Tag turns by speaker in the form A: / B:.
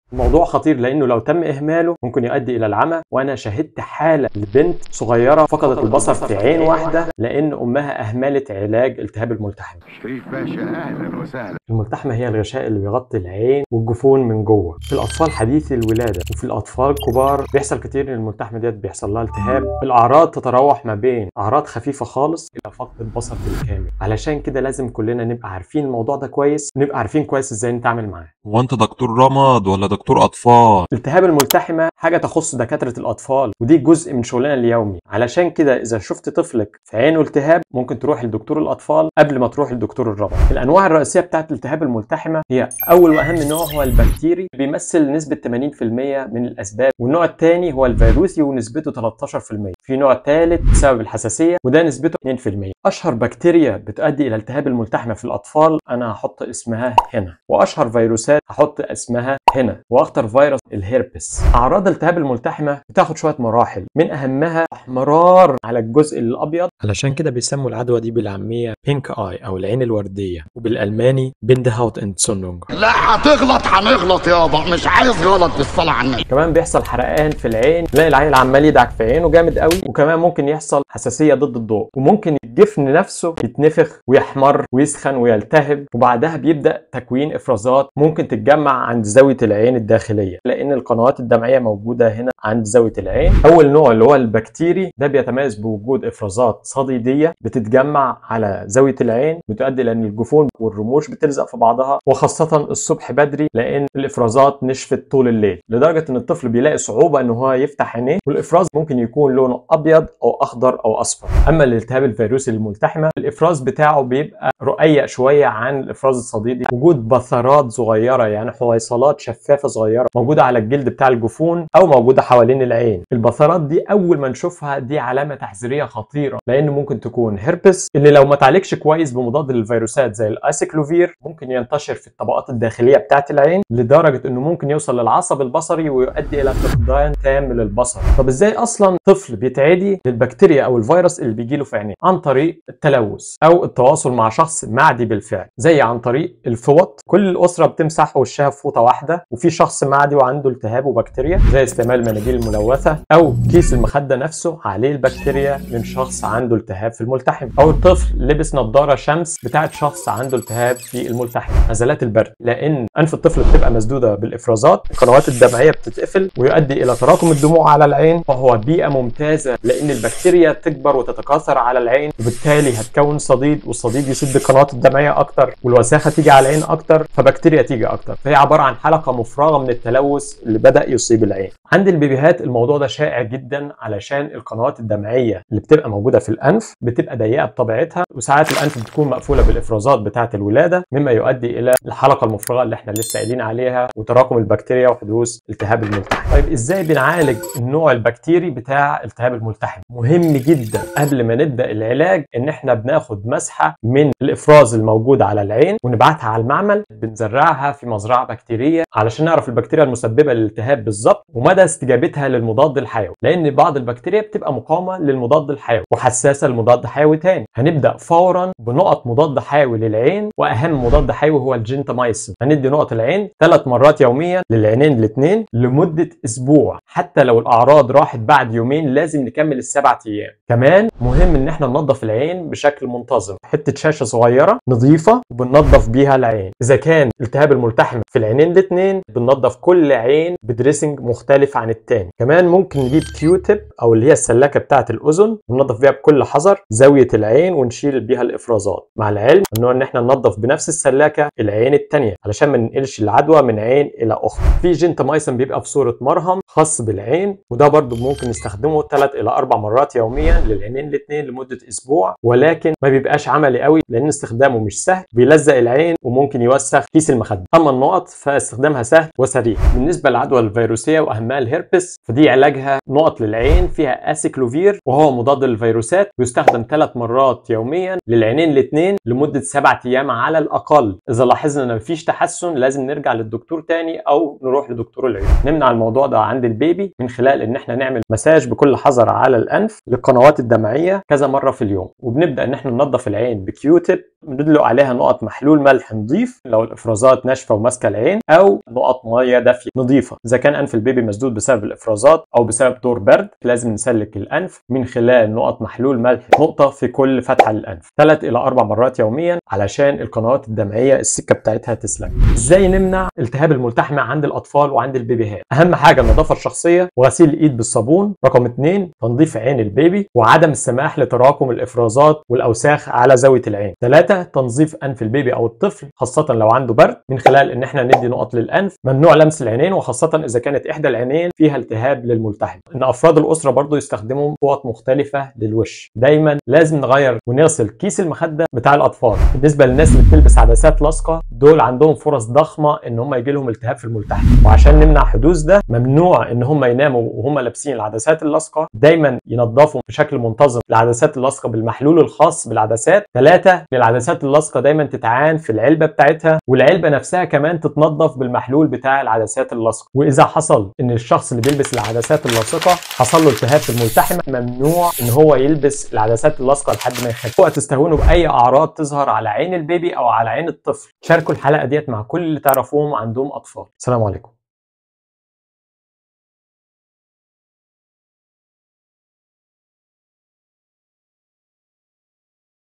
A: الموضوع خطير لانه لو تم اهماله ممكن يؤدي الى العمى وانا شهدت حاله لبنت صغيره فقدت البصر في عين واحده لان امها اهملت علاج التهاب الملتحم
B: شريف باشا اهلا وسهلا
A: الملتحمه هي الغشاء اللي بيغطي العين والجفون من جوه في الاطفال حديثي الولاده وفي الاطفال الكبار بيحصل كتير ان الملتحمه ديت بيحصل لها التهاب الاعراض تتراوح ما بين اعراض خفيفه خالص الى فقد البصر بالكامل علشان كده لازم كلنا نبقى عارفين الموضوع ده كويس ونبقى عارفين كويس ازاي نتعامل معاه
C: هو انت دكتور رمض ولا دكتور اطفال
A: التهاب الملتحمه حاجه تخص دكاتره الاطفال ودي جزء من شغلنا اليومي علشان كده اذا شفت طفلك في عينه التهاب ممكن تروح لدكتور الاطفال قبل ما تروح لدكتور الرمد الانواع الرئيسيه بتاعت التهاب الملتحمه هي اول واهم نوع هو البكتيري بيمثل نسبه 80% من الاسباب والنوع الثاني هو الفيروسي ونسبته 13% في نوع ثالث بسبب الحساسيه وده نسبته 2% اشهر بكتيريا بتؤدي الى التهاب الملتحمه في الاطفال انا هحط اسمها هنا واشهر فيروسات هحط اسمها هنا واخطر فيروس الهيربس اعراض التهاب الملتحمه بتاخد شويه مراحل من اهمها احمرار على الجزء الابيض علشان كده بيسموا العدوى دي بالعاميه بينك اي او العين الورديه وبالالماني بيندهاوت انتسونونج
B: لا هتغلط هنغلط يابا مش عايز غلط بالصلاة على النبي
A: كمان بيحصل حرقان في العين تلاقي العيل عمال يدعك في عينه جامد قوي وكمان ممكن يحصل حساسيه ضد الضوء وممكن الجفن نفسه يتنفخ ويحمر ويسخن ويلتهب وبعدها بيبدا تكوين افرازات ممكن تتجمع عند زاويه العين الداخليه لان القنوات الدمعيه موجوده هنا عند زاويه العين اول نوع اللي هو البكتيري ده بيتميز بوجود افرازات صديديه بتتجمع على زاويه العين بتؤدي لان الجفون والرموش بتلزق في بعضها وخاصه الصبح بدري لان الافرازات نشفت طول الليل لدرجه ان الطفل بيلاقي صعوبه ان هو يفتح عينيه والافراز ممكن يكون لونه ابيض او اخضر او اصفر اما الالتهاب الفيروسي الملتحمه الافراز بتاعه بيبقى رقيق شويه عن الافراز الصديدي وجود بثرات صغيره يعني حويصلات شفافه صغيره موجوده على الجلد بتاع الجفون او موجوده حوالين العين البثرات دي اول ما نشوفها دي علامه تحذيريه خطيره لان ممكن تكون هيربس اللي لو ما تعالجش كويس بمضاد للفيروسات زي الاسيكلوفير ممكن ينتشر في الطبقات الداخليه بتاعه العين لدرجه انه ممكن يوصل للعصب البصري ويؤدي الى فقدان تام للبصر طب ازاي اصلا طفل بيتعدي للبكتيريا او الفيروس اللي بيجي له في عينيه عن طريق التلوث او التواصل مع شخص معدي بالفعل زي عن طريق الفوط كل الاسره بتمسح وشها في فوطه واحده وفي شخص معدي وعنده التهاب وبكتيريا زي استعمال المناديل الملوثه او كيس المخده نفسه عليه البكتيريا من شخص عنده التهاب في الملتحم او الطفل لبس نظاره شمس بتاعت شخص عنده التهاب في الملتحم نزلات البرد لان انف الطفل بتبقى مسدوده بالافرازات القنوات الدمعيه بتتقفل ويؤدي الى تراكم الدموع على العين وهو بيئه ممتازه لان البكتيريا تكبر وتتكاثر على العين وبالتالي هتكون صديد والصديد يسد القنوات الدمعيه اكتر والوساخه تيجي على العين اكتر فبكتيريا تيجي اكتر فهي عباره عن حلقه مفرغه من التلوث اللي بدا يصيب العين عند البيبيهات الموضوع ده شائع جدا علشان القنوات الدمعيه اللي بتبقى موجوده في الانف بتبقى ضيقه بطبيعتها وساعات الانف بتكون مقفوله بالافرازات بتاعه الولاده مما يؤدي الى الحلقه المفرغه اللي احنا لسه قايلين عليها وتراكم البكتيريا وحدوث التهاب الملتحم طيب ازاي بنعالج النوع البكتيري بتاع التهاب الملتحم مهم جدا قبل ما نبدا العلاج ان احنا بناخد مسحه من الافراز الموجود على العين ونبعتها على المعمل بنزرعها في مزرعه بكتيريه علشان نعرف البكتيريا المسببه للالتهاب بالظبط ومدى استجابتها للمضاد الحيوي لان بعض البكتيريا بتبقى مقاومه للمضاد الحيوي وحساسه لمضاد حيوي تاني هنبدا فورا بنقط مضاد حيوي للعين واهم مضاد حيوي هو الجنتامايسين هندي نقط العين ثلاث مرات يوميا للعينين الاثنين لمده اسبوع حتى لو الاعراض راحت بعد يومين لازم نكمل السبع ايام كمان مهم ان احنا ننظف العين بشكل منتظم حته شاشه صغيره نظيفه وبننظف بيها العين اذا كان التهاب الملتحم في العينين الاثنين بننظف كل عين بدريسنج مختلف عن التاني كمان ممكن نجيب كيوتب او اللي هي السلاكه بتاعه الاذن ننظف بيها بكل حذر زاويه العين ونشيل بيها الافرازات مع العلم انه ان احنا ننظف بنفس السلاكه العين الثانيه علشان ما ننقلش العدوى من عين الى اخرى في جنتامايسين بيبقى في صوره مرهم خاص بالعين وده برضو ممكن نستخدمه ثلاث الى اربع مرات يوميا للعينين الاثنين لمده اسبوع ولكن ما بيبقاش عملي قوي لان استخدامه مش سهل بيلزق العين وممكن يوسخ كيس المخده اما النقط فاستخدامها سهل وسريع بالنسبه للعدوى الفيروسيه واهمها الهربس فدي علاجها نقط للعين فيها اسيكلوفير وهو مضاد للفيروسات بيستخدم ثلاث مرات يوميا للعينين الاثنين لمده سبعة ايام على الاقل اذا لاحظنا ان مفيش تحسن لازم نرجع للدكتور تاني او نروح لدكتور العيون نمنع الموضوع ده عند البيبي من خلال ان احنا نعمل مساج بكل حذر على الانف للقنوات الدمعيه كذا مره في اليوم وبنبدا ان احنا ننظف العين بكيوتب بندلق عليها نقط محلول ملح نظيف لو الافرازات ناشفه وماسكه العين او نقط ميه دافيه نظيفه اذا كان انف البيبي مسدود بسبب الافرازات او بسبب دور برد لازم نسلك الانف من خلال نقط محلول ملح نقطه في كل فتحه للانف ثلاث الى اربع مرات يوميا علشان القنوات الدمعيه السكه بتاعتها تسلك ازاي نمنع التهاب الملتحمه عند الاطفال وعند البيبيهات اهم حاجه النظافه الشخصيه وغسيل الايد بالصابون رقم اثنين تنظيف عين البيبي وعدم السماح لتراكم الافرازات والاوساخ على زاويه العين ثلاثه تنظيف انف البيبي او الطفل خاصه لو عنده برد من خلال ان احنا ندي نقط للانف ممنوع لمس العينين وخاصه اذا كانت احدى العينين فيها التهاب للملتحم ان افراد الاسره برضو يستخدموا فوط مختلفه للوش دايما لازم نغير ونغسل كيس المخده بتاع الاطفال بالنسبه للناس اللي بتلبس عدسات لاصقه دول عندهم فرص ضخمه ان هم يجي لهم التهاب في الملتحم وعشان نمنع حدوث ده ممنوع ان هم يناموا وهم لابسين العدسات اللاصقه دايما ينظفوا بشكل منتظم العدسات اللاصقه بالمحلول الخاص بالعدسات ثلاثه العدسات اللاصقه دايما تتعان في العلبه بتاعتها والعلبه نفسها كمان تتنظف بالمحلول بتاع العدسات اللاصقه واذا حصل ان الشخص اللي بيلبس العدسات اللاصقه حصل له التهاب في الملتحمه ممنوع ان هو يلبس العدسات اللاصقه لحد ما يخف تستهونوا باي اعراض تظهر على عين البيبي او على عين الطفل شاركوا الحلقه ديت مع كل اللي تعرفوهم عندهم اطفال السلام عليكم